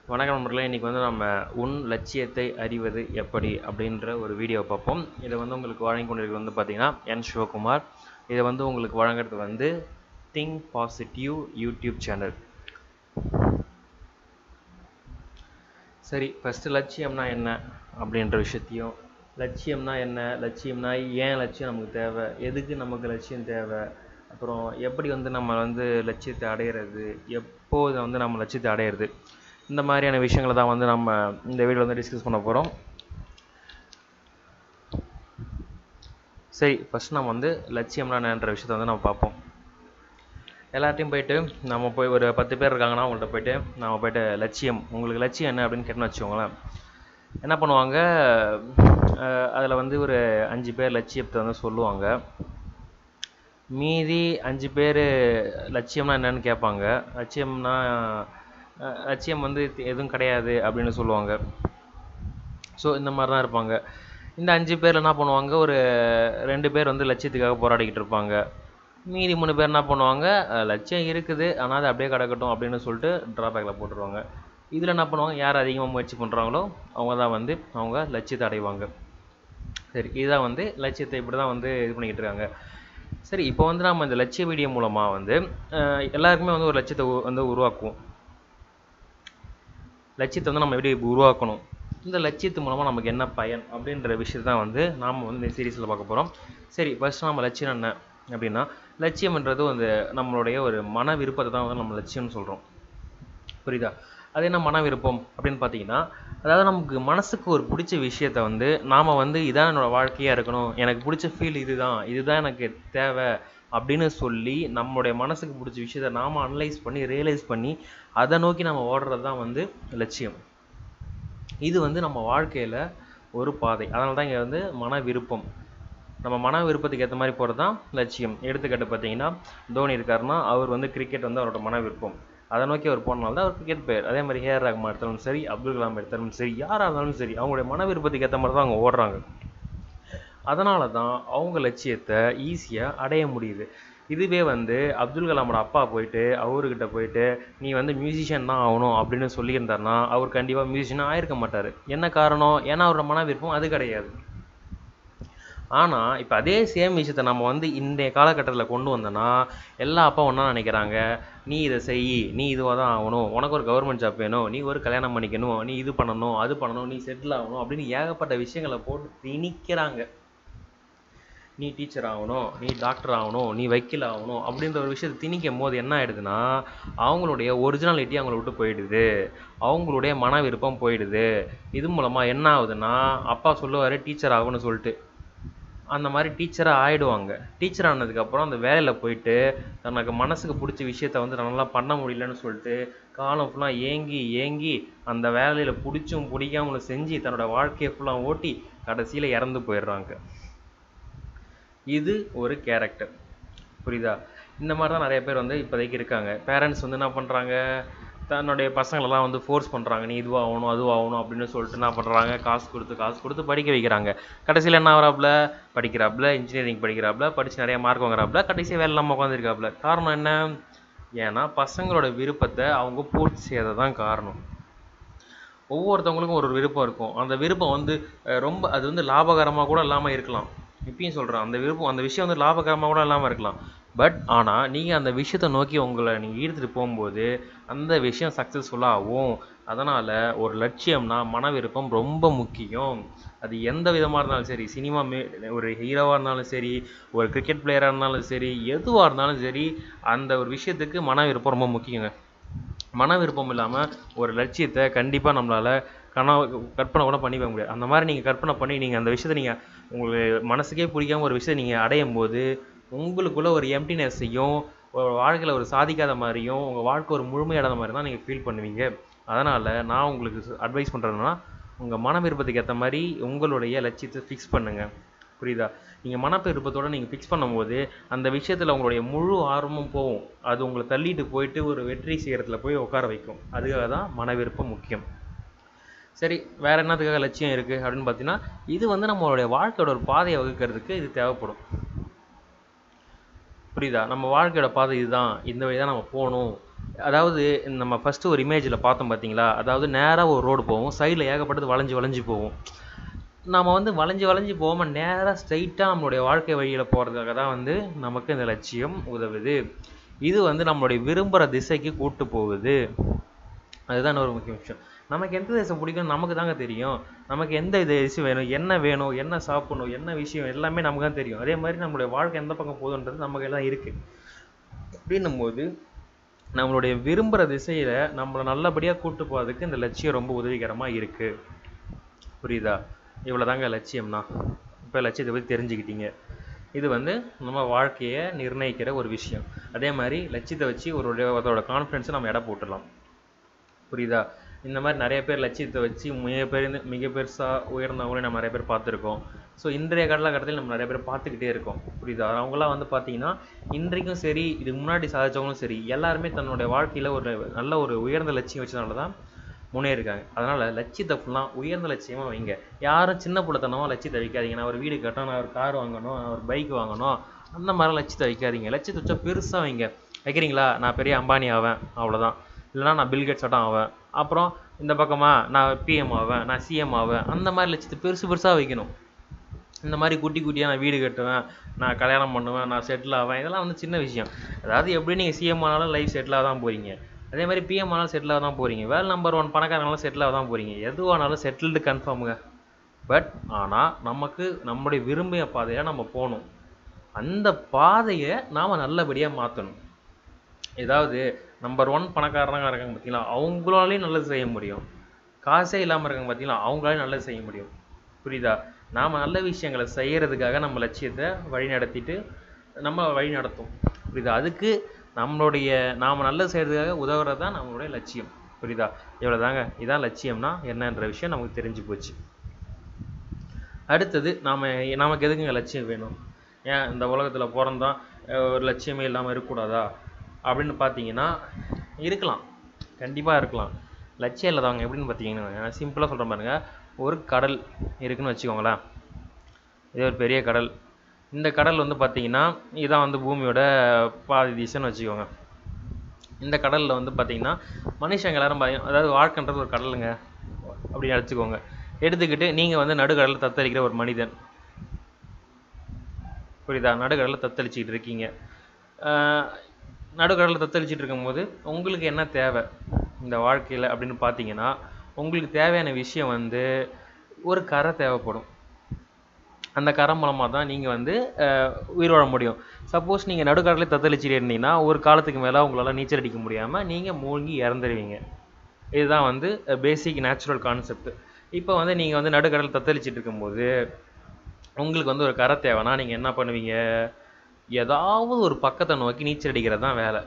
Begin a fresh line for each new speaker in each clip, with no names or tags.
வணக்கம் நண்பர்களே இன்றைக்கி வந்து நம்ம உன் லட்சியத்தை அறிவது எப்படி அப்படின்ற ஒரு வீடியோ பார்ப்போம் இதை வந்து உங்களுக்கு வழங்கி கொண்டிருக்கிறது வந்து பார்த்தீங்கன்னா என் சிவகுமார் இதை வந்து உங்களுக்கு வழங்குறது வந்து திங்க் பாசிட்டிவ் யூடியூப் சேனல் சரி ஃபஸ்ட்டு லட்சியம்னா என்ன அப்படின்ற விஷயத்தையும் லட்சியம்னா என்ன லட்சியம்னா ஏன் லட்சியம் நமக்கு தேவை எதுக்கு நமக்கு லட்சியம் தேவை அப்புறம் எப்படி வந்து நம்ம வந்து லட்சியத்தை அடையிறது எப்போது வந்து நம்ம லட்சியத்தை அடையிறது இந்த மாதிரியான விஷயங்களை தான் வந்து நம்ம இந்த வீடியோ வந்து டிஸ்கஸ் பண்ண போகிறோம் சரி ஃபஸ்ட் நம்ம வந்து லட்சியம்னா என்னன்ற விஷயத்தை வந்து நம்ம பார்ப்போம் எல்லார்ட்டையும் போயிட்டு நம்ம போய் ஒரு பத்து பேர் இருக்காங்கன்னா அவங்கள்ட்ட போயிட்டு நம்ம போயிட்டு லட்சியம் உங்களுக்கு லட்சியம் என்ன அப்படின்னு கேட்டோம்னு வச்சுக்கோங்களேன் என்ன பண்ணுவாங்க அதில் வந்து ஒரு அஞ்சு பேர் லட்சியத்தை வந்து சொல்லுவாங்க மீதி அஞ்சு பேர் லட்சியம்னா என்னன்னு கேட்பாங்க லட்சியம்னா அஹ், லட்சியம் வந்து எதுவும் கிடையாது அப்படின்னு சொல்லுவாங்க ஸோ இந்த மாதிரி தான் இருப்பாங்க இந்த அஞ்சு பேர் என்ன பண்ணுவாங்க ஒரு ரெண்டு பேர் வந்து லட்சியத்துக்காக போராடிக்கிட்டு இருப்பாங்க மீதி மூணு பேர் என்ன பண்ணுவாங்க அஹ், லட்சியம் இருக்குது ஆனால் அது அப்படியே கிடக்கட்டும் அப்படின்னு சொல்லிட்டு ட்ராபேக்கில் போட்டுருவாங்க இதில் என்ன பண்ணுவாங்க யார் அதிகமாக முயற்சி பண்ணுறாங்களோ அவங்க தான் வந்து அவங்க லட்சியத்தை அடைவாங்க சரி இதுதான் வந்து லட்சியத்தை இப்படி தான் வந்து இது பண்ணிக்கிட்டு இருக்காங்க சரி இப்போ வந்து நம்ம இந்த லட்சிய வீடியோ மூலமாக வந்து அஹ், எல்லாருக்குமே வந்து ஒரு லட்சியத்தை உ- வந்து உருவாக்குவோம் லட்சியத்தை வந்து நம்ம எப்படி உருவாக்கணும் இந்த லட்சியத்து மூலமாக நமக்கு என்ன பயன் அப்படின்ற விஷயத்தை தான் வந்து நாம் வந்து இந்த சீரீஸில் பார்க்க போகிறோம் சரி ஃபர்ஸ்ட் நம்ம லட்சியம் என்ன அப்படின்னா லட்சியம்ன்றது வந்து நம்மளுடைய ஒரு மன விருப்பத்தை தான் வந்து நம்ம லட்சியம்னு சொல்கிறோம் புரியுதா அது என்ன மன விருப்பம் அப்படின்னு பார்த்தீங்கன்னா அதாவது நமக்கு மனசுக்கு ஒரு பிடிச்ச விஷயத்த வந்து நாம் வந்து இதான் என்னோட வாழ்க்கையாக இருக்கணும் எனக்கு பிடிச்ச ஃபீல் இதுதான் இதுதான் எனக்கு தேவை அப்படின்னு சொல்லி நம்மளுடைய மனசுக்கு பிடிச்ச விஷயத்த நாம் அனலைஸ் பண்ணி ரியலைஸ் பண்ணி அதை நோக்கி நம்ம ஓடுறது தான் வந்து லட்சியம் இது வந்து நம்ம வாழ்க்கையில் ஒரு பாதை அதனால தான் இங்கே வந்து மன விருப்பம் நம்ம மன விருப்பத்துக்கு ஏற்ற மாதிரி போகிறது தான் லட்சியம் எடுத்துக்காட்டு பார்த்தீங்கன்னா தோனி இருக்காருன்னா அவர் வந்து கிரிக்கெட் வந்து அவரோட மன விருப்பம் அதை நோக்கி அவர் போனனால தான் அவர் கிரிக்கெட் பிளேயர் அதே மாதிரி ஹேர் ரஹ்மான் எடுத்தாலும் சரி அப்துல் கலாம் எடுத்தாலும் சரி யாராக இருந்தாலும் சரி அவங்களுடைய மன விருப்பத்துக்கு ஏற்ற மாதிரி தான் அவங்க ஓடுறாங்க அதனால தான் அவங்க லட்சியத்தை ஈஸியாக அடைய முடியுது இதுவே வந்து அப்துல் கலாமோட அப்பா போயிட்டு அவர்கிட்ட போயிட்டு நீ வந்து மியூசிஷியன் தான் ஆகணும் அப்படின்னு சொல்லியிருந்தாருன்னா அவர் கண்டிப்பாக மியூசிஷியனாக ஆயிருக்க மாட்டார் என்ன காரணம் ஏன்னா அவரோட மன விருப்பம் அது கிடையாது ஆனால் இப்போ அதே சேம் விஷயத்தை நம்ம வந்து இன்றைய காலகட்டத்தில் கொண்டு வந்தோன்னா எல்லா அப்பா ஒன்றா நினைக்கிறாங்க நீ இதை செய் நீ இதுவாக தான் ஆகணும் உனக்கு ஒரு கவர்மெண்ட் ஜாப் வேணும் நீ ஒரு கல்யாணம் பண்ணிக்கணும் நீ இது பண்ணணும் அது பண்ணணும் நீ செட்டில் ஆகணும் அப்படின்னு ஏகப்பட்ட விஷயங்களை போட்டு திணிக்கிறாங்க நீ டீச்சர் ஆகணும் நீ டாக்டர் ஆகணும் நீ வக்கீல் ஆகணும் அப்படின்ற ஒரு விஷயத்தை திணிக்கும் போது என்ன ஆயிடுதுன்னா அவங்களுடைய ஒரிஜினாலிட்டி அவங்கள விட்டு போயிடுது அவங்களுடைய மன விருப்பம் போயிடுது இது மூலமாக என்ன ஆகுதுன்னா அப்பா சொல்லுவார் டீச்சர் ஆகணும்னு சொல்லிட்டு அந்த மாதிரி டீச்சராக ஆயிடுவாங்க டீச்சர் ஆனதுக்கப்புறம் அந்த வேலையில் போயிட்டு தனக்கு மனசுக்கு பிடிச்ச விஷயத்த வந்து நல்லா பண்ண முடியலன்னு சொல்லிட்டு காலம் ஃபுல்லாக ஏங்கி ஏங்கி அந்த வேலையில் பிடிச்சும் பிடிக்காமலும் செஞ்சு தன்னோட வாழ்க்கையை ஃபுல்லாக ஓட்டி கடைசியில் இறந்து போயிடுறாங்க இது ஒரு கேரக்டர் புரியுதா இந்த மாதிரி தான் நிறைய பேர் வந்து இப்போதைக்கு இருக்காங்க பேரண்ட்ஸ் வந்து என்ன பண்ணுறாங்க தன்னுடைய பசங்களெல்லாம் வந்து ஃபோர்ஸ் பண்ணுறாங்க நீ இதுவாக ஆகணும் அதுவாக ஆகணும் அப்படின்னு சொல்லிட்டு என்ன பண்ணுறாங்க காசு கொடுத்து காசு கொடுத்து படிக்க வைக்கிறாங்க கடைசியில் என்ன ஆகிறாப்புல படிக்கிறாப்புல இன்ஜினியரிங் படிக்கிறாப்புல படித்து நிறைய மார்க் வாங்குறாப்புல கடைசியாக வேலை இல்லாமல் உட்காந்துருக்காப்புல காரணம் என்ன ஏன்னா பசங்களோட விருப்பத்தை அவங்க பூர்த்தி செய்யறது தான் காரணம் ஒவ்வொருத்தவங்களுக்கும் ஒரு ஒரு விருப்பம் இருக்கும் அந்த விருப்பம் வந்து அஹ், ரொம்ப அது வந்து லாபகரமாக கூட இல்லாமல் இருக்கலாம் இப்பயும் சொல்கிறேன் அந்த விருப்பம் அந்த விஷயம் வந்து லாபகரமாக கூட இல்லாமல் இருக்கலாம் பட் ஆனால் நீங்கள் அந்த விஷயத்தை நோக்கி உங்களை நீங்கள் ஈடுத்துட்டு போகும்போது அந்த விஷயம் சக்ஸஸ்ஃபுல்லாக ஆகும் அதனால் ஒரு லட்சியம்னா மன விருப்பம் ரொம்ப முக்கியம் அது எந்த விதமாக இருந்தாலும் சரி சினிமா மே ஒரு ஹீரோவாக இருந்தாலும் சரி ஒரு கிரிக்கெட் பிளேயராக இருந்தாலும் சரி எதுவாக இருந்தாலும் சரி அந்த ஒரு விஷயத்துக்கு மன விருப்பம் ரொம்ப முக்கியங்க மன விருப்பம் இல்லாமல் ஒரு லட்சியத்தை கண்டிப்பாக நம்மளால் கனவு கற்பனை கூட பண்ணி வைக்க முடியாது அந்த மாதிரி நீங்கள் கற்பனை பண்ணி நீங்கள் அந்த விஷயத்தை நீங்கள் உங்களுக்கு மனசுக்கே பிடிக்காம ஒரு விஷயத்தை நீங்கள் அடையும் போது உங்களுக்குள்ள ஒரு எம்டினஸையும் ஒரு வாழ்க்கையில் ஒரு சாதிக்காத மாதிரியும் உங்கள் வாழ்க்கை ஒரு முழுமையடைந்த மாதிரி தான் நீங்கள் ஃபீல் பண்ணுவீங்க அதனால் நான் உங்களுக்கு அட்வைஸ் பண்ணுறதுன்னா உங்கள் மன விருப்பத்துக்கு ஏற்ற மாதிரி உங்களுடைய லட்சியத்தை ஃபிக்ஸ் பண்ணுங்கள் புரியுதா நீங்கள் மன விருப்பத்தோட நீங்கள் ஃபிக்ஸ் பண்ணும்போது அந்த விஷயத்தில் உங்களுடைய முழு ஆர்வமும் போகும் அது உங்களை தள்ளிட்டு போயிட்டு ஒரு வெற்றி சிகரத்தில் போய் உட்கார வைக்கும் அதுக்காக தான் மன விருப்பம் முக்கியம் சரி வேற என்னத்துக்காக லட்சியம் இருக்குது அப்படின்னு பார்த்தீங்கன்னா இது வந்து நம்மளுடைய வாழ்க்கையோட ஒரு பாதையை வகுக்கிறதுக்கு இது தேவைப்படும் புரியுதா நம்ம வாழ்க்கையோட பாதை இதுதான் இந்த வழி தான் நம்ம போகணும் அதாவது நம்ம ஃபஸ்ட்டு ஒரு இமேஜில் பார்த்தோம் பார்த்தீங்களா அதாவது நேராக ஒரு ரோடு போகும் சைடில் ஏகப்பட்டது வளைஞ்சு வளைஞ்சு போகும் நம்ம வந்து வளைஞ்சு வளைஞ்சு போகாமல் நேராக ஸ்ட்ரைட்டாக நம்மளுடைய வாழ்க்கை வழியில் போகிறதுக்காக தான் வந்து நமக்கு இந்த லட்சியம் உதவுது இது வந்து நம்மளுடைய விரும்புகிற திசைக்கு கூட்டு போகுது அதுதான் ஒரு முக்கிய விஷயம் நமக்கு எந்த திசை பிடிக்கும் நமக்கு தாங்க தெரியும் நமக்கு எந்த இது விஷயம் வேணும் என்ன வேணும் என்ன சாப்பிடணும் என்ன விஷயம் எல்லாமே நமக்கு தான் தெரியும் அதே மாதிரி நம்மளுடைய வாழ்க்கை எந்த பக்கம் போகுதுன்றது நமக்கு எல்லாம் இருக்குது அப்படின்னும் போது நம்மளுடைய விரும்புகிற திசையில் நம்மளை நல்லபடியாக கூட்டு போகிறதுக்கு இந்த லட்சியம் ரொம்ப உதவிகரமாக இருக்குது புரியுதா இவ்வளோதாங்க லட்சியம்னா இப்போ லட்சியத்தை பற்றி தெரிஞ்சுக்கிட்டீங்க இது வந்து நம்ம வாழ்க்கையை நிர்ணயிக்கிற ஒரு விஷயம் அதே மாதிரி லட்சியத்தை வச்சு ஒரு ஒருத்தரோட கான்ஃபிடென்ஸை நம்ம எடை போட்டுடலாம் புரியுதா இந்த மாதிரி நிறைய பேர் லட்சியத்தை வச்சு மிக பெரிய மிக பெருசாக உயர்ந்தவங்களையும் நம்ம நிறைய பேர் பார்த்துருக்கோம் ஸோ இன்றைய காலகட்டத்தில் நம்ம நிறைய பேர் பார்த்துக்கிட்டே இருக்கோம் புரியுதா அவங்களாம் வந்து பார்த்தீங்கன்னா இன்றைக்கும் சரி இதுக்கு முன்னாடி சாதிச்சவங்களும் சரி எல்லாருமே தன்னுடைய வாழ்க்கையில் ஒரு நல்ல ஒரு உயர்ந்த லட்சியம் வச்சதுனால தான் முன்னேறிருக்காங்க அதனால் லட்சியத்தை ஃபுல்லாக உயர்ந்த லட்சியமாக வைங்க யாரும் சின்ன பிள்ளைத்தனமாக லட்சியத்தை வைக்காதீங்க நான் ஒரு வீடு கட்டணும் நான் ஒரு கார் வாங்கணும் நான் ஒரு பைக் வாங்கணும் அந்த மாதிரிலாம் லட்சியத்தை வைக்காதீங்க லட்சியத்தை வச்சா பெருசாக வைங்க வைக்கிறீங்களா நான் பெரிய அம்பானி ஆவேன் அவ்வளோதான் இல்லைனா நான் பில்கேட்ஸ் ஆட்டம் ஆவேன் அப்புறம் இந்த பக்கமா நான் பிஎம் ஆவேன் நான் சிஎம் ஆவேன் அந்த மாதிரி லட்சியத்தை பெருசு பெருசாக வைக்கணும் இந்த மாதிரி குட்டி குட்டியாக நான் வீடு கட்டுவேன் நான் கல்யாணம் பண்ணுவேன் நான் செட்டில் ஆவேன் இதெல்லாம் வந்து சின்ன விஷயம் அதாவது எப்படி நீங்கள் சிஎம் ஆனாலும் லைஃப் செட்டில் தான் போகிறீங்க அதே மாதிரி பிஎம் ஆனாலும் செட்டில் ஆக தான் போகிறீங்க வேல் நம்பர் ஒன் பணக்காரங்களாம் செட்டில் ஆக தான் போகிறீங்க எதுவானாலும் செட்டில்டு கன்ஃபார்முங்க பட் ஆனால் நமக்கு நம்முடைய விரும்பிய பாதையாக நம்ம போகணும் அந்த பாதையை நாம் நல்லபடியாக மாற்றணும் ஏதாவது நம்பர் ஒன் பணக்காரனாக இருக்காங்க பார்த்தீங்களா அவங்களாலையும் நல்லது செய்ய முடியும் காசே இல்லாமல் இருக்காங்க பார்த்தீங்களா அவங்களாலையும் நல்லது செய்ய முடியும் புரியுதா நாம் நல்ல விஷயங்களை செய்கிறதுக்காக நம்ம லட்சியத்தை வழி நடத்திட்டு நம்ம வழி நடத்தும் புரியுதா அதுக்கு நம்மளுடைய நாம் நல்லது செய்கிறதுக்காக உதவுறது தான் நம்மளுடைய லட்சியம் புரியுதா இவ்வளோ தாங்க இதான் லட்சியம்னா என்னன்ற விஷயம் நமக்கு தெரிஞ்சு போச்சு அடுத்தது நாம் நமக்கு எதுக்குங்க லட்சியம் வேணும் ஏன் இந்த உலகத்தில் பிறந்தோம் ஒரு லட்சியமே இல்லாமல் இருக்கக்கூடாதா அப்படின்னு பார்த்தீங்கன்னா இருக்கலாம் கண்டிப்பாக இருக்கலாம் லட்சியம் இல்லாதவங்க எப்படின்னு பார்த்தீங்கன்னா சிம்பிளாக சொல்கிற பாருங்க ஒரு கடல் இருக்குன்னு வச்சுக்கோங்களேன் இது ஒரு பெரிய கடல் இந்த கடல் வந்து பார்த்தீங்கன்னா இதான் வந்து பூமியோட பாதி திசைன்னு வச்சுக்கோங்க இந்த கடலில் வந்து பார்த்தீங்கன்னா மனுஷங்க எல்லாரும் பாத்தீங்க- அதாவது வாழ்க்கைன்றது ஒரு கடலுங்க அப்படின்னு எடுத்துக்கோங்க எடுத்துக்கிட்டு நீங்கள் வந்து நடுக்கடலில் தத்தளிக்கிற ஒரு மனிதன் புரியுதா நடுக்கடலில் தத்தளிச்சிக்கிட்டு இருக்கீங்க ஆஹ் நடுக்கடலில் தத்தளிச்சிட்டு இருக்கும்போது உங்களுக்கு என்ன தேவை இந்த வாழ்க்கையில் அப்படின்னு பார்த்தீங்கன்னா உங்களுக்கு தேவையான விஷயம் வந்து ஒரு கரை தேவைப்படும் அந்த கரை மூலமாக தான் நீங்கள் வந்து ஆஹ் உயிர் வாழ முடியும் சப்போஸ் நீங்கள் நடுக்கடலில் தத்தளிச்சுட்டு இருந்தீங்கன்னா ஒரு காலத்துக்கு மேலே உங்களால் நீச்சல் அடிக்க முடியாமல் நீங்கள் மூழ்கி இறந்துருவீங்க இதுதான் வந்து பேசிக் நேச்சுரல் கான்செப்ட் இப்போ வந்து நீங்கள் வந்து நடுக்கடல் தத்தளிச்சிட்டு இருக்கும்போது உங்களுக்கு வந்து ஒரு கரை தேவைன்னா நீங்கள் என்ன பண்ணுவீங்க ஏதாவது ஒரு பக்கத்தை நோக்கி நீச்சல் அடிக்கிறது தான் வேலை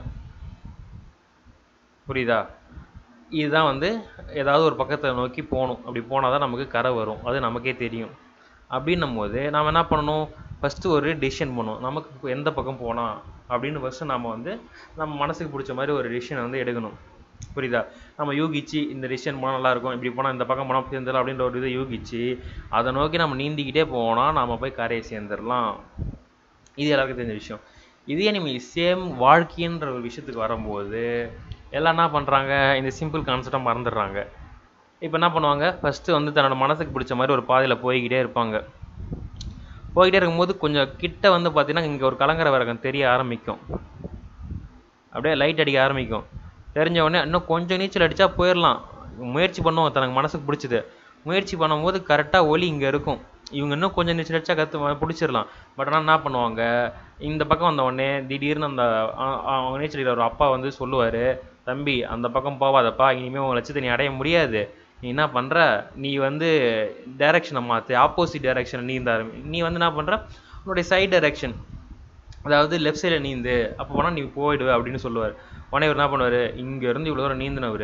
புரியுதா இதுதான் வந்து ஏதாவது ஒரு பக்கத்தை நோக்கி போகணும் அப்படி போனால் தான் நமக்கு கரை வரும் அது நமக்கே தெரியும் அப்படின்னும் போது நாம் என்ன பண்ணணும் ஃபஸ்ட்டு ஒரு டிசிஷன் பண்ணுவோம் நமக்கு எந்த பக்கம் போகலாம் அப்படின்னு ஃபஸ்ட்டு நம்ம வந்து நம்ம மனசுக்கு பிடிச்ச மாதிரி ஒரு டிசிஷனை வந்து எடுக்கணும் புரியுதா நம்ம யூகிச்சு இந்த டிசிஷன் போனால் நல்லாயிருக்கும் இப்படி போனால் இந்த பக்கம் போனால் சேர்ந்துடலாம் அப்படின்ற ஒரு இதை யூகிச்சு அதை நோக்கி நம்ம நீந்திக்கிட்டே போனால் நாம் போய் கரையை சேர்ந்துடலாம் இது எல்லாருக்கும் தெரிஞ்ச விஷயம் இதே நம்ம சேம் வாழ்க்கைன்ற ஒரு விஷயத்துக்கு வரும்போது எல்லாம் என்ன பண்ணுறாங்க இந்த சிம்பிள் கான்செப்டை மறந்துடுறாங்க இப்போ என்ன பண்ணுவாங்க ஃபஸ்ட்டு வந்து தன்னோட மனசுக்கு பிடிச்ச மாதிரி ஒரு பாதையில் போய்கிட்டே இருப்பாங்க போய்கிட்டே இருக்கும்போது கொஞ்சம் கிட்ட வந்து பார்த்தீங்கன்னா இங்கே ஒரு கலங்கர விறகம் தெரிய ஆரம்பிக்கும் அப்படியே லைட் அடிக்க ஆரம்பிக்கும் தெரிஞ்ச உடனே இன்னும் கொஞ்சம் நீச்சல் அடித்தா போயிடலாம் முயற்சி பண்ணுவோம் தனக்கு மனசுக்கு பிடிச்சது முயற்சி பண்ணும்போது கரெக்டாக ஒலி இங்கே இருக்கும் இவங்க இன்னும் கொஞ்சம் நீச்சல் அடித்தா கற்று பிடிச்சிடலாம் பட் ஆனால் என்ன பண்ணுவாங்க இந்த பக்கம் வந்த உடனே திடீர்னு அந்த அ- அ- அவங்க நீச்சல் அடிக்கிற ஒரு அப்பா வந்து சொல்லுவார் தம்பி அந்த பக்கம் போகாதப்பா இனிமேல் உங்கள் லட்சியத்தை நீ அடைய முடியாது நீ என்ன பண்ணுற நீ வந்து டைரக்ஷனை மாற்று ஆப்போசிட் டைரக்ஷனை நீந்த ஆரம்பி நீ வந்து என்ன பண்ணுற உன்னுடைய சைட் டைரக்ஷன் அதாவது லெஃப்ட் சைடில் நீந்து அப்போ போனால் நீ போயிடுவ அப்படின்னு சொல்லுவார் உடனே இவர் என்ன பண்ணுவார் இங்கேருந்து இவ்வளோ தூரம் நீந்தினவர்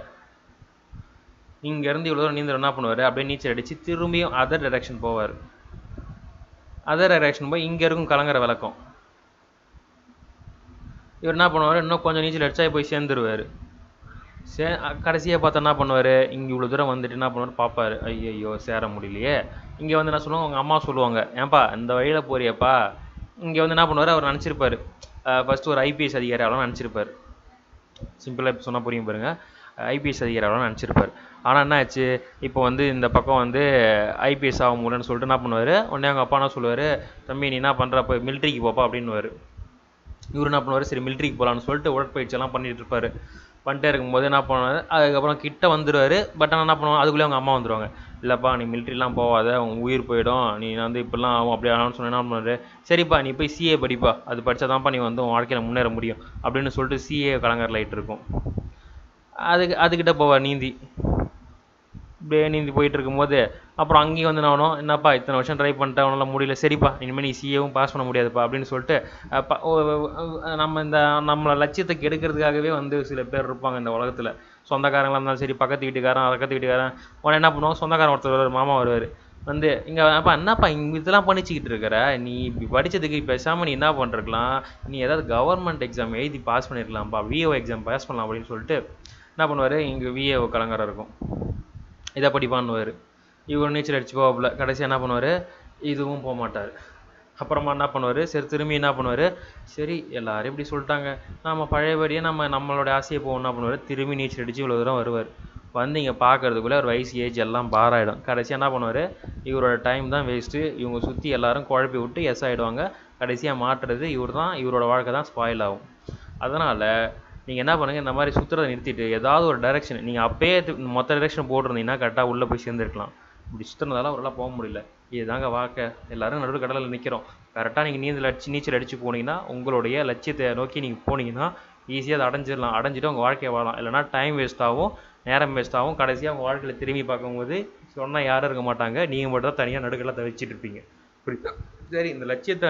இங்கேருந்து இவ்வளோ தூரம் நீந்தவர் என்ன பண்ணுவார் அப்படியே நீச்சல் அடித்து திரும்பியும் அதர் டைரக்ஷன் போவார் அதர் டைரக்ஷன் போய் இங்கே இருக்கும் கலங்கர விளக்கம் இவர் என்ன பண்ணுவார் இன்னும் கொஞ்சம் நீச்சல் அடிச்சா போய் சேர்ந்துருவார் சே கடைசியாக பார்த்தா என்ன பண்ணுவார் இங்கே இவ்வளோ தூரம் வந்துட்டு என்ன பண்ணுவார் பார்ப்பாரு ஐயையோ சேர முடியலையே இங்கே வந்து என்ன சொல்லுவாங்க அவங்க அம்மா சொல்லுவாங்க ஏன்பா இந்த வழியில் போறியப்பா இங்கே வந்து என்ன பண்ணுவார் அவர் நினச்சிருப்பாரு ஃபஸ்ட்டு ஒரு ஐபிஎஸ் அதிகாரி அவ்வளோ நினச்சிருப்பாரு சிம்பிளாக சொன்னால் புரியும் பாருங்க ஐபிஎஸ் அதிகாரிலாம் நினச்சிருப்பார் ஆனால் என்ன ஆச்சு இப்போ வந்து இந்த பக்கம் வந்து ஐபிஎஸ் ஆக முடியலன்னு சொல்லிட்டு என்ன பண்ணுவார் உடனே அவங்க அப்பா என்ன சொல்லுவார் தம்பி நீ என்ன பண்ணுற இப்போ மிலிட்ரிக்கு போப்பா அப்படின்னுவார் இவர் என்ன பண்ணுவார் சரி மிலிட்ரிக்கு போகலான்னு சொல்லிட்டு உடற்பயிற்சியெல்லாம் பண்ணிட்டு இருப்பாரு பண்ணிட்டே இருக்கும்போது என்ன பண்ணுவாரு அதுக்கப்புறம் கிட்ட வந்துடுவார் பட் ஆனால் என்ன பண்ணுவாங்க அதுக்குள்ளே அவங்க அம்மா வந்துடுவாங்க இல்லைப்பா நீ மிலிட்ரிலாம் போகாத உன் உயிர் போயிடும் நீ வந்து இப்படிலாம் ஆகும் அப்படி ஆகும்னு சொன்னா என்ன பண்ணுவாரு சரிப்பா நீ போய் சிஏ படிப்பா அது படிச்சாதான்ப்பா நீ வந்து உன் வாழ்க்கையில் முன்னேற முடியும் அப்படின்னு சொல்லிட்டு சிஏ கலங்கர் லைட் இருக்கும் அதுக்கு அதுக்கிட்ட போவார் நீந்தி இப்படியே நீந்தி போயிட்டு இருக்கும்போது அப்புறம் அங்கேயும் வந்து நானும் என்னப்பா இத்தனை வருஷம் ட்ரை பண்ணிட்டேன் உன்னால முடியல சரிப்பா இனிமேல் நீ சிஏவும் பாஸ் பண்ண முடியாதுப்பா அப்படின்னு சொல்லிட்டு அஹ் ப- ஓ- ஓ- நம்ம இந்த நம்மளை லட்சியத்தை கெடுக்கிறதுக்காகவே வந்து சில பேர் இருப்பாங்க இந்த உலகத்தில் சொந்தக்காரங்களா இருந்தாலும் சரி பக்கத்து வீட்டுக்காரன் பக்கத்து வீட்டுக்காரன் உடனே என்ன பண்ணுவாங்க சொந்தக்காரன் ஒருத்தர் வருவார் மாமா வருவார் வந்து இங்கே அப்பா என்னப்பா இங்கே இதெல்லாம் படிச்சுக்கிட்டு இருக்கிற நீ இப்படி படிச்சதுக்கு பேசாமல் நீ என்ன பண்ணிருக்கலாம் நீ ஏதாவது கவர்மெண்ட் எக்ஸாம் எழுதி பாஸ் பண்ணிருக்கலாம்ப்பா விஏஓ எக்ஸாம் பாஸ் பண்ணலாம் அப்படின்னு சொல்லிட்டு என்ன பண்ணுவார் இங்கே விஏஓ கலங்கரம் இருக்கும் இதை படிப்பான்னுவார் இவர் நீச்சல் அடிச்சு போவாப்புல கடைசி என்ன பண்ணுவார் இதுவும் போக மாட்டார் அப்புறமா என்ன பண்ணுவார் சரி திரும்பி என்ன பண்ணுவார் சரி எல்லாரும் இப்படி சொல்லிட்டாங்க நம்ம பழையபடியே நம்ம நம்மளோட ஆசையை போவோம் என்ன பண்ணுவார் திரும்பி நீச்சல் அடிச்சு இவ்வளோ தூரம் வருவார் வந்து இங்கே பார்க்கறதுக்குள்ளே ஒரு வயசு ஏஜ் எல்லாம் பார் ஆகிடும் கடைசி என்ன பண்ணுவார் இவரோட டைம் தான் வேஸ்ட்டு இவங்க சுற்றி எல்லாரும் குழப்பி விட்டு எஸ் ஆகிடுவாங்க கடைசியாக மாட்டுறது இவர் தான் இவரோட வாழ்க்கை தான் ஸ்பாயில் ஆகும் அதனால் நீங்கள் என்ன பண்ணுங்க இந்த மாதிரி சுற்றுறதை நிறுத்திட்டு ஏதாவது ஒரு டைரெக்ஷன் நீங்கள் அப்பயே தி- மொத்த டைரெக்ஷன் போட்டிருந்தீங்கன்னா கரெக்டாக உள்ளே போய் சேர்ந்துருக்கலாம் இப்படி சுற்றுனதால அவரால் போக முடியல இதுதாங்க வாழ்க்கை எல்லாரும் நடுவு கடலில் நிற்கிறோம் கரெக்டாக நீங்கள் நீந்தல் அடிச்சு நீச்சல் அடிச்சு போனீங்கன்னா உங்களுடைய லட்சியத்தை நோக்கி நீங்கள் போனீங்கன்னா ஈஸியாக அதை அடைஞ்சிடலாம் அடைஞ்சிட்டு உங்கள் வாழ்க்கையை வாழலாம் இல்லைனா டைம் வேஸ்ட் ஆகும் நேரம் வேஸ்ட் ஆகும் கடைசியாக உங்கள் வாழ்க்கையில் திரும்பி பார்க்கும்போது சொன்னால் யாரும் இருக்க மாட்டாங்க நீங்கள் மட்டும் தான் தனியாக நடுக்கெல்லாம் தவிச்சிட்டு இருப்பீங்க புரியுதா சரி இந்த லட்சியத்தை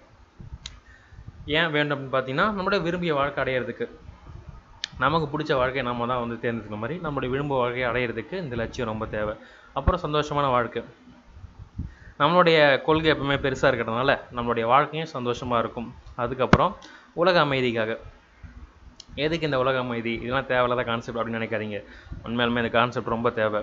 ஏன் வேண்டும் அப்படின்னு பார்த்தீங்கன்னா நம்மளோட விரும்பிய வாழ்க்கை அடையிறதுக்கு நமக்கு பிடிச்ச வாழ்க்கையை நம்ம தான் வந்து தேர்ந்தெடுக்கிற மாதிரி நம்மளுடைய விரும்ப வாழ்க்கையை அடையிறதுக்கு இந்த லட்சியம் ரொம்ப தேவை அப்புறம் சந்தோஷமான வாழ்க்கை நம்மளுடைய கொள்கை எப்பவுமே பெருசாக இருக்கிறதுனால நம்மளுடைய வாழ்க்கையும் சந்தோஷமாக இருக்கும் அதுக்கப்புறம் உலக அமைதிக்காக எதுக்கு இந்த உலக அமைதி இதெல்லாம் தேவையில்லாத கான்செப்ட் அப்படின்னு நினைக்காதீங்க உண்மையாலுமே இந்த கான்செப்ட் ரொம்ப தேவை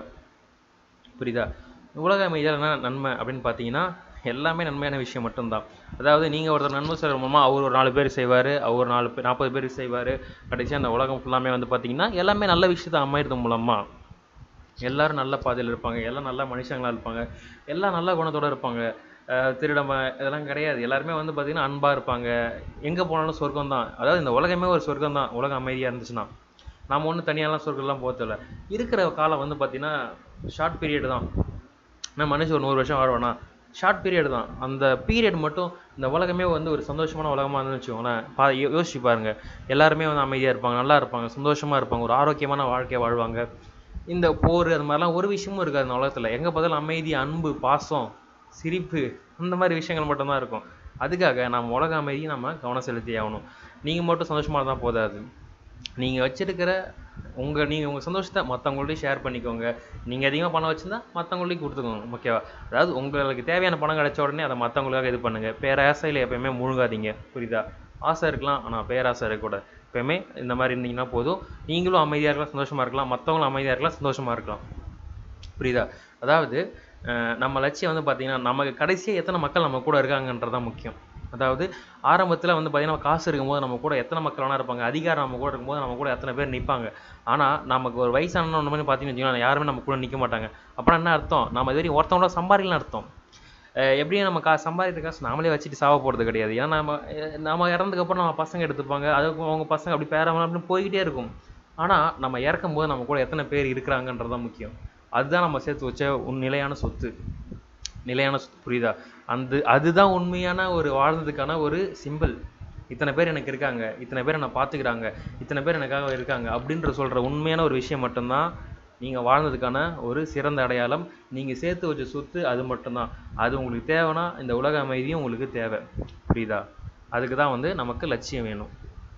புரியுதா உலக அமைதியால் என்ன நன்மை அப்படின்னு பார்த்தீங்கன்னா எல்லாமே நன்மையான விஷயம் மட்டும்தான் அதாவது நீங்கள் ஒருத்தர் நன்மை செய்கிற மூலமாக அவர் ஒரு நாலு பேர் செய்வார் அவர் ஒரு நாலு பேர் நாற்பது பேர் செய்வார் கடைசியாக அந்த உலகம் ஃபுல்லாமே வந்து பார்த்தீங்கன்னா எல்லாமே நல்ல விஷயத்தை அமையிறது மூலமாக எல்லாரும் நல்ல பாதையில் இருப்பாங்க எல்லாம் நல்ல மனுஷங்களா இருப்பாங்க எல்லாம் நல்ல குணத்தோட இருப்பாங்க அஹ் திருடம இதெல்லாம் கிடையாது எல்லாருமே வந்து பார்த்தீங்கன்னா அன்பாக இருப்பாங்க எங்கே போனாலும் சொர்க்கம் தான் அதாவது இந்த உலகமே ஒரு சொர்க்கம் தான் உலகம் அமைதியாக இருந்துச்சுன்னா நாம் ஒன்றும் தனியாலாம் சொர்க்கம்லாம் போகிறதில்ல இருக்கிற காலம் வந்து பார்த்தீங்கன்னா ஷார்ட் பீரியட் தான் நம்ம மனுஷன் ஒரு நூறு வருஷம் வாழ்வானா ஷார்ட் பீரியட் தான் அந்த பீரியட் மட்டும் இந்த உலகமே வந்து ஒரு சந்தோஷமான உலகமாக இருந்துன்னு வச்சுக்கோங்களேன் பா யோ- யோசிச்சு பாருங்க எல்லாருமே வந்து அமைதியாக இருப்பாங்க நல்லா இருப்பாங்க சந்தோஷமாக இருப்பாங்க ஒரு ஆரோக்கியமான வாழ்க்கையை வாழ்வாங்க இந்த போர் அது மாதிரிலாம் ஒரு விஷயமும் இருக்காது இந்த உலகத்தில் எங்கே பார்த்தாலும் அமைதி அன்பு பாசம் சிரிப்பு அந்த மாதிரி விஷயங்கள் மட்டும்தான் இருக்கும் அதுக்காக நம்ம உலக அமைதியை நம்ம கவனம் செலுத்தி ஆகணும் நீங்கள் மட்டும் சந்தோஷமாக இருந்தால் போதாது நீங்கள் வச்சிருக்கிற உங்கள் நீங்கள் உங்கள் சந்தோஷத்தை மற்றவங்கள்ட்டையும் ஷேர் பண்ணிக்கோங்க நீங்கள் அதிகமாக பணம் வச்சிருந்தா மற்றவங்கள்ட்டையும் கொடுத்துக்கோங்க ஓகேவா அதாவது உங்களுக்கு தேவையான பணம் கிடைச்ச உடனே அதை மற்றவங்களுக்காக இது பண்ணுங்கள் பேராசையில் எப்பயுமே முழுகாதீங்க புரியுதா ஆசை இருக்கலாம் ஆனால் பேராசை இருக்கக்கூடாது எப்பயுமே இந்த மாதிரி இருந்தீங்கன்னா போதும் நீங்களும் அமைதியாக இருக்கலாம் சந்தோஷமாக இருக்கலாம் மற்றவங்களும் அமைதியாக இருக்கலாம் சந்தோஷமாக இருக்கலாம் புரியுதா அதாவது அஹ், நம்ம லட்சியம் வந்து பார்த்தீங்கன்னா நமக்கு கடைசியாக எத்தனை மக்கள் நம்ம கூட இருக்காங்கன்றது தான் முக்கியம் அதாவது ஆரம்பத்தில் வந்து பார்த்தீங்கன்னா காசு இருக்கும்போது நம்ம கூட எத்தனை மக்கள் வேணா இருப்பாங்க அதிகாரம் நம்ம கூட இருக்கும்போது நம்ம கூட எத்தனை பேர் நிற்பாங்க ஆனால் நமக்கு ஒரு வயசான ஒன்று மாதிரி பார்த்தீங்கன்னு வச்சுக்கோங்களேன் யாருமே நம்ம கூட நிற்க மாட்டாங்க அப்புறம் என்ன அர்த்தம் நம்ம இது வரைக்கும் ஒருத்தவங்களோட சம்பாதிக்கலாம் அர்த்தம் அஹ் எப்படியும் நம்ம கா சம்பாதிக்கிற காசு நாமளே வச்சுட்டு சாவ போகிறது கிடையாது ஏன்னா நம்ம அஹ் நம்ம இறந்ததுக்கப்புறம் நம்ம பசங்க எடுத்துப்பாங்க அதுக்கு அவங்க பசங்க அப்படி பேராமல் அப்படின்னு போய்கிட்டே இருக்கும் ஆனால் நம்ம இறக்கும் போது நம்ம கூட எத்தனை பேர் இருக்கிறாங்கன்றது தான் முக்கியம் அதுதான் நம்ம சேர்த்து வச்ச உன் நிலையான சொத்து நிலையான சொத்து புரியுதா அந்த அதுதான் உண்மையான ஒரு வாழ்ந்ததுக்கான ஒரு சிம்பிள் இத்தனை பேர் எனக்கு இருக்காங்க இத்தனை பேர் என்னை பார்த்துக்கிறாங்க இத்தனை பேர் எனக்காக இருக்காங்க அப்படின்ற சொல்கிற உண்மையான ஒரு விஷயம் மட்டும்தான் நீங்கள் வாழ்ந்ததுக்கான ஒரு சிறந்த அடையாளம் நீங்கள் சேர்த்து வச்ச சொத்து அது மட்டும்தான் அது உங்களுக்கு தேவைன்னா இந்த உலக அமைதியும் உங்களுக்கு தேவை புரியுதா அதுக்கு தான் வந்து நமக்கு லட்சியம் வேணும்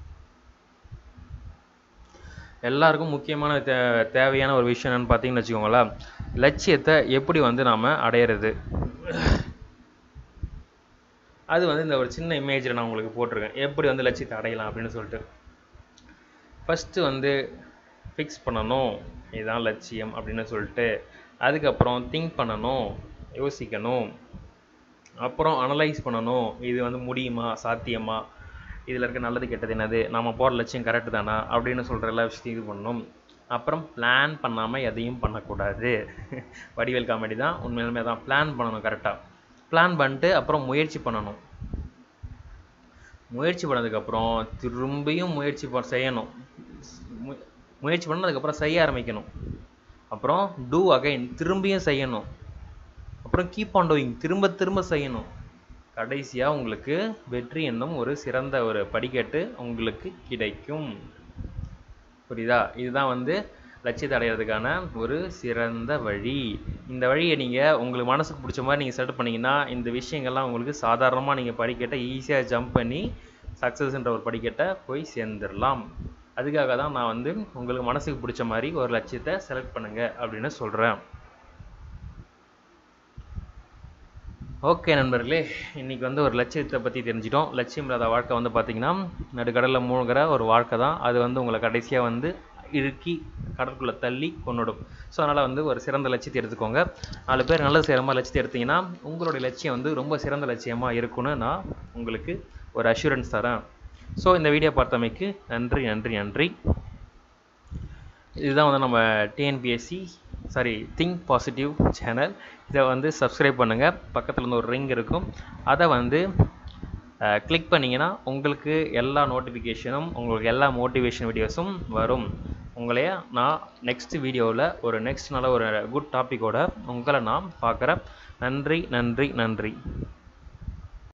எல்லாருக்கும் முக்கியமான தே தேவையான ஒரு விஷயம் என்னன்னு பார்த்தீங்கன்னு வச்சுக்கோங்களேன் லட்சியத்தை எப்படி வந்து நாம் அடையிறது அது வந்து இந்த ஒரு சின்ன இமேஜில் நான் உங்களுக்கு போட்டிருக்கேன் எப்படி வந்து லட்சியத்தை அடையலாம் அப்படின்னு சொல்லிட்டு ஃபஸ்ட்டு வந்து ஃபிக்ஸ் பண்ணணும் இதுதான் லட்சியம் அப்படின்னு சொல்லிட்டு அதுக்கப்புறம் திங்க் பண்ணணும் யோசிக்கணும் அப்புறம் அனலைஸ் பண்ணணும் இது வந்து முடியுமா சாத்தியமா இதில் இருக்க நல்லது கெட்டது என்னது நம்ம போகிற லட்சியம் கரெக்டு தானா அப்படின்னு சொல்கிற எல்லா விஷயத்தையும் இது பண்ணணும் அப்புறம் பிளான் பண்ணாமல் எதையும் பண்ணக்கூடாது வடிவேல் காமெடி தான் உண்மையிலுமே தான் பிளான் பண்ணணும் கரெக்டாக பிளான் பண்ணிட்டு அப்புறம் முயற்சி பண்ணணும் முயற்சி பண்ணதுக்கப்புறம் திரும்பியும் முயற்சி ப செய்யணும் மு- முயற்சி பண்ணதுக்கப்புறம் செய்ய ஆரம்பிக்கணும் அப்புறம் டூ அகைன் திரும்பியும் செய்யணும் அப்புறம் கீப் ஆன் டூயிங் திரும்ப திரும்ப செய்யணும் கடைசியாக உங்களுக்கு வெற்றி என்னும் ஒரு சிறந்த ஒரு படிக்கட்டு உங்களுக்கு கிடைக்கும் புரியுதா இதுதான் வந்து லட்சியத்தை அடையிறதுக்கான ஒரு சிறந்த வழி இந்த வழியை நீங்கள் உங்களுக்கு மனசுக்கு பிடிச்ச மாதிரி நீங்கள் செட் பண்ணீங்கன்னா இந்த விஷயங்கள்லாம் உங்களுக்கு சாதாரணமாக நீங்கள் படிக்கட்டை ஈஸியாக ஜம்ப் பண்ணி சக்ஸஸ்ன்ற ஒரு படிக்கட்டை போய் சேர்ந்துடலாம் அதுக்காக தான் நான் வந்து உங்களுக்கு மனசுக்கு பிடிச்ச மாதிரி ஒரு லட்சியத்தை செலக்ட் பண்ணுங்க அப்படின்னு சொல்கிறேன் ஓகே நண்பர்களே இன்னைக்கு வந்து ஒரு லட்சியத்தை பற்றி தெரிஞ்சிட்டோம் லட்சியம் இல்லாத வாழ்க்கை வந்து பார்த்தீங்கன்னா நடுக்கடலில் மூழ்கிற ஒரு வாழ்க்கை தான் அது வந்து உங்களை கடைசியாக வந்து இறுக்கி கடற்குள்ளே தள்ளி கொண்டுடும் ஸோ அதனால் வந்து ஒரு சிறந்த லட்சியத்தை எடுத்துக்கோங்க நாலு பேர் நல்லது செய்கிற மாதிரி லட்சியத்தை எடுத்தீங்கன்னா உங்களுடைய லட்சியம் வந்து ரொம்ப சிறந்த லட்சியமாக இருக்கும்னு நான் உங்களுக்கு ஒரு அஷூரன்ஸ் தரேன் ஸோ இந்த வீடியோ பார்த்தமைக்கு நன்றி நன்றி நன்றி இதுதான் வந்து நம்ம TNPSC sorry think positive channel இதை வந்து சப்ஸ்கிரைப் பண்ணுங்கள் பக்கத்தில் வந்து ஒரு ரிங் இருக்கும் அதை வந்து கிளிக் பண்ணிங்கன்னா உங்களுக்கு எல்லா நோட்டிஃபிகேஷனும் உங்களுக்கு எல்லா மோட்டிவேஷன் வீடியோஸும் வரும் உங்களைய நான் நெக்ஸ்ட் வீடியோவில் ஒரு நெக்ஸ்ட் நல்ல ஒரு குட் டாப்பிக்கோட உங்களை நான் பார்க்குறேன் நன்றி நன்றி நன்றி